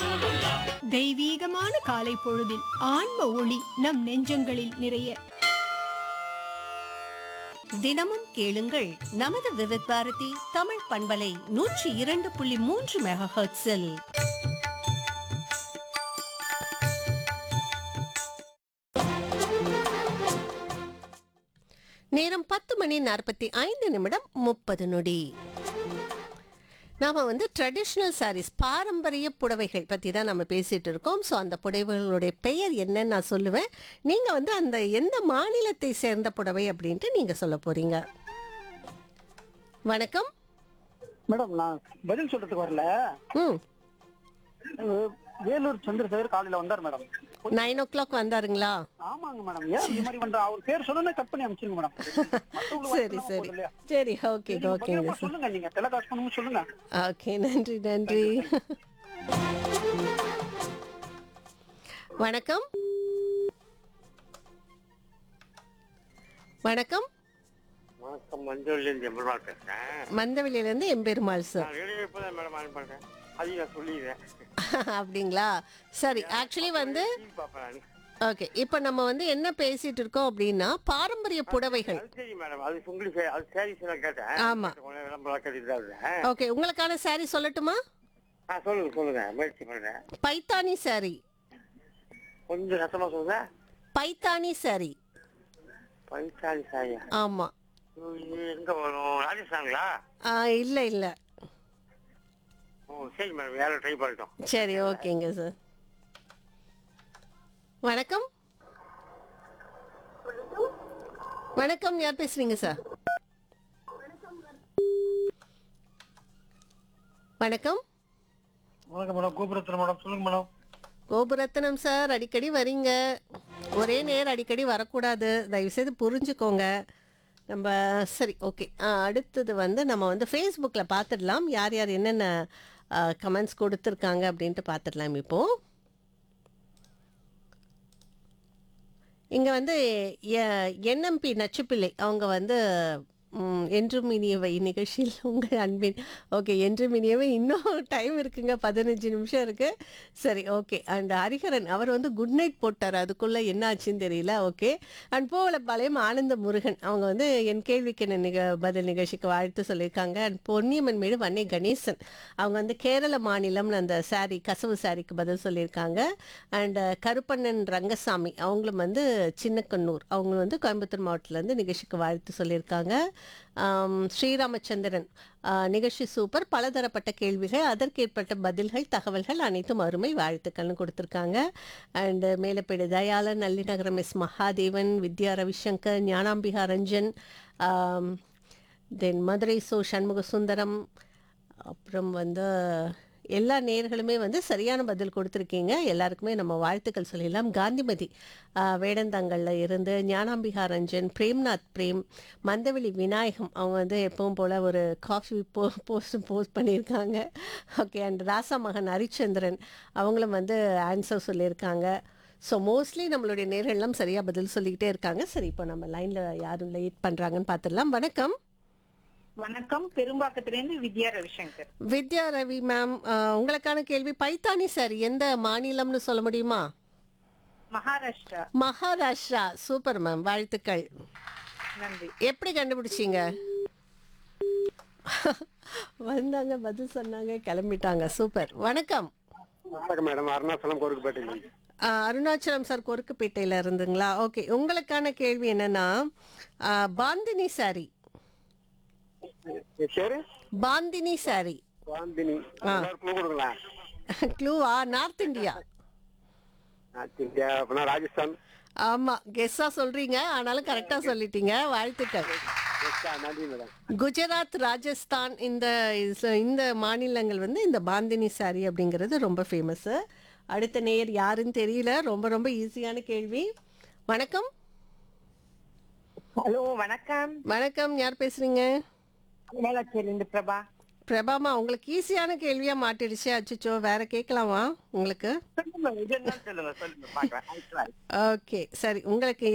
தெய்வீகமான காலை பொழுதில் ஆன்ம ஒளி நம் நெஞ்சங்களில் நிறைய தினமும் கேளுங்கள் நமது விவித் பாரதி தமிழ் பண்பலை நூற்றி இரண்டு புள்ளி மூன்று மெகா ஹெர்ட்ஸில் நேரம் பத்து மணி நாற்பத்தி ஐந்து நிமிடம் முப்பது நொடி நாம வந்து ட்ரெடிஷ்னல் sarees பாரம்பரிய புடவைகள் பற்றி தான் நம்ம பேசிட்டு இருக்கோம் ஸோ அந்த புடவைகளுடைய பெயர் என்னன்னு நான் சொல்லுவேன் நீங்கள் வந்து அந்த எந்த மாநிலத்தை சேர்ந்த புடவை அப்படின்ட்டு நீங்கள் சொல்ல போறீங்க வணக்கம் மேடம் நான் பதில் சொல்றதுக்கு வரல ம் அஹ் வேலூர் சந்திரசேகர் காலையில வந்தார் மேடம் நைன் ஓ கிளாக் வந்தாருங்களா ஆமாங்க மேடம் ஏன் இந்த மாதிரி பண்ற அவர் பேர் சொன்னா கட் பண்ணி அனுப்பிச்சிருங்க மேடம் மத்தவங்களுக்கு சரி வாய்ப்பு இல்லாம சரி போகுது இல்லையா? சரி ஓகே நீங்க ஓகேங்க பதிலா சார் சொல்லுங்க நீங்க டெலகாஸ்ட் பண்ணுங்க சொல்லுங்க ஓகே நன்றி நன்றி வணக்கம் வணக்கம் வணக்கம் மஞ்சள்லேருந்து எம்பெருமாள் பேசுறேன் மந்தவெளியிலேருந்து எம்பெருமாள் சார் நான் ரேடியோ இப்போ தான் மேடம் ஆன் பண்ணுறேன் அதையும் நான் சொல்லிடுறேன் அப்படிங்களா சரி ஆக்சுவலி வந்து டிவி பார்ப்பேன் நான். ஓகே இப்போ நம்ம வந்து என்ன பேசிட்டு இருக்கோம் அப்படின்னா பாரம்பரிய புடவைகள் அது சரி மேடம் அது உங்களுக்கு அது சரி நான் கேட்டேன் ஆமா. கொஞ்சம் விளம்பரம் கட்டிட்டு தான் இருந்தேன். ஓகே உங்களுக்கான saree சொல்லட்டுமா ஆ சொல்லுங்க சொல்லுங்க முயற்சி பண்ணுறேன் பைத்தானி saree கொஞ்சம் சத்தமாக சொல்லுங்க பைத்தானி saree பைசாலி சாயா ஆமா இது எங்கே வரும் ராஜஸ்தானுங்களா ஆ, இல்ல இல்ல ஓ சரி மேடம் வேலை ட்ரை பண்ணிட்டோம் சரி ஓகேங்க சார் வணக்கம் வணக்கம் யார் பேசுறீங்க சார் வணக்கம் வணக்கம் மேடம் கோபுரத்தில் மேடம் சொல்லுங்க மேடம் கோபுரத்தனம் சார் அடிக்கடி வரீங்க ஒரே நேரம் அடிக்கடி வரக்கூடாது தயவுசெய்து புரிஞ்சுக்கோங்க நம்ம சரி ஓகே அடுத்தது வந்து நம்ம வந்து ஃபேஸ்புக்கில் பார்த்துடலாம் யார் யார் என்னென்ன கமெண்ட்ஸ் கொடுத்துருக்காங்க அப்படின்ட்டு பார்த்துடலாம் இப்போது இங்கே வந்து என்எம்பி நச்சுப்பிள்ளை அவங்க வந்து ம், என்றும் இனியவை நிகழ்ச்சியில் உங்கள் அன்பின் ஓகே என்றும் இனியவை இன்னும் டைம் இருக்குங்க பதினஞ்சு நிமிஷம் இருக்கு சரி ஓகே அண்ட் ஹரிஹரன் அவர் வந்து குட் நைட் போட்டார் அதுக்குள்ளே என்ன ஆச்சுன்னு தெரியல ஓகே அண்ட் போவலப்பாளையம் ஆனந்த முருகன் அவங்க வந்து என் கேள்விக்கு என்ன நிக பதில் நிகழ்ச்சிக்கு வாழ்த்து சொல்லியிருக்காங்க அண்ட் பொன்னியம்மன் மேடு வன்னை கணேசன் அவங்க வந்து கேரள மாநிலம்னு அந்த சாரி கசவு சாரிக்கு பதில் சொல்லியிருக்காங்க அண்ட் கருப்பண்ணன் ரங்கசாமி அவங்களும் வந்து சின்னக்கண்ணூர் அவங்க வந்து கோயம்புத்தூர் மாவட்டத்திலேருந்து நிகழ்ச்சிக்கு வாழ்த்து சொல்லியிருக்காங்க ஆம், ஸ்ரீராமச்சந்திரன் ஆ, நிகழ்ச்சி சூப்பர் பலதரப்பட்ட கேள்விகள் அதற்கேற்பட்ட பதில்கள் தகவல்கள் அனைத்தும் அருமை வாழ்த்துக்கள்னு கொடுத்துருக்காங்க அண்டு மேலப்பேடு தயாளன் நல்லிநகரம் எஸ் மகாதேவன் வித்யா ரவிசங்கர் ஞானாம்பிகா ரஞ்சன் தென் மதுரை சோ சண்முக சுந்தரம் அப்புறம் வந்து எல்லா நேர்களுமே வந்து சரியான பதில் கொடுத்துருக்கீங்க எல்லாருக்குமே நம்ம வாழ்த்துக்கள் சொல்லிடலாம் காந்திமதி ஆஹ், வேடந்தாங்கல்ல இருந்து ஞானாம்பிகா ரஞ்சன் பிரேம்நாத் பிரேம் மந்தவெளி விநாயகம் அவங்க வந்து எப்பவும் போல் ஒரு காஃபி போ போஸ்ட் போஸ்ட் பண்ணியிருக்காங்க ஓகே அண்ட் ராசா மகன் ஹரிச்சந்திரன் அவங்களும் வந்து ஆன்சர் சொல்லியிருக்காங்க ஸோ மோஸ்ட்லி நம்மளுடைய நேர்கள்லாம் சரியாக பதில் சொல்லிக்கிட்டே இருக்காங்க சரி இப்போ நம்ம லைனில் யாரும் லேட் பண்ணுறாங்கன்னு பார்த்துடலாம் வணக்கம் வணக்கம் பெரும்பாக்கத்திலிருந்து வித்யா ரவிசங்கர் வித்யா ரவி மேம் அஹ், உங்களுக்கான கேள்வி பைத்தானி சார் எந்த மாநிலம்னு சொல்ல முடியுமா மகாராஷ்டிரா மகாராஷ்டிரா சூப்பர் மேம் வாழ்த்துக்கள் நன்றி எப்படி கண்டுபிடிச்சீங்க வந்தாங்க பதில் சொன்னாங்க கிளம்பிட்டாங்க சூப்பர் வணக்கம் வணக்கம் மேடம் அருணாச்சலம் கோருக்குப்பேட்டை அஹ், அருணாச்சலம் சார் கொருக்குப்பேட்டையில இருந்துங்களா ஓகே உங்களுக்கான கேள்வி என்னன்னா அஹ், பாந்தினி சாரி சரி பாந்தினி சாரி வாந்தினி எல்லாரும் பூ கொடுங்களேன் க்ளூவா நார்த் இந்தியா நார்த் இந்தியா அப்படின்னா ராஜஸ்தான் ஆமா கெஸ்ஸா சொல்றீங்க ஆனாலும் கரெக்டா சொல்லிட்டீங்க வாழ்த்துக்கள் எஸ், நன்றி மேடம் குஜராத் ராஜஸ்தான் இந்த இஸ்- இந்த மாநிலங்கள் வந்து இந்த பாந்தினி சாரி அப்படிங்கிறது ரொம்ப ஃபேமஸ் அடுத்த நேயர் யாருன்னு தெரியல ரொம்ப ரொம்ப ஈஸியான கேள்வி வணக்கம் ஹலோ வணக்கம் வணக்கம் யார் பேசுறீங்க மேலாச்சேரிந்து பிரபா பிரபாமா உங்களுக்கு ஈஸியான கேள்வியா மாட்டிடுச்சு அச்சுச்சோ வேற கேட்கலாமா உங்களுக்கு சொல்லுங்க இது என்ன சொல்லுங்க சொல்லுங்க பாக்கலாம் ஓகே சரி உங்களுக்கு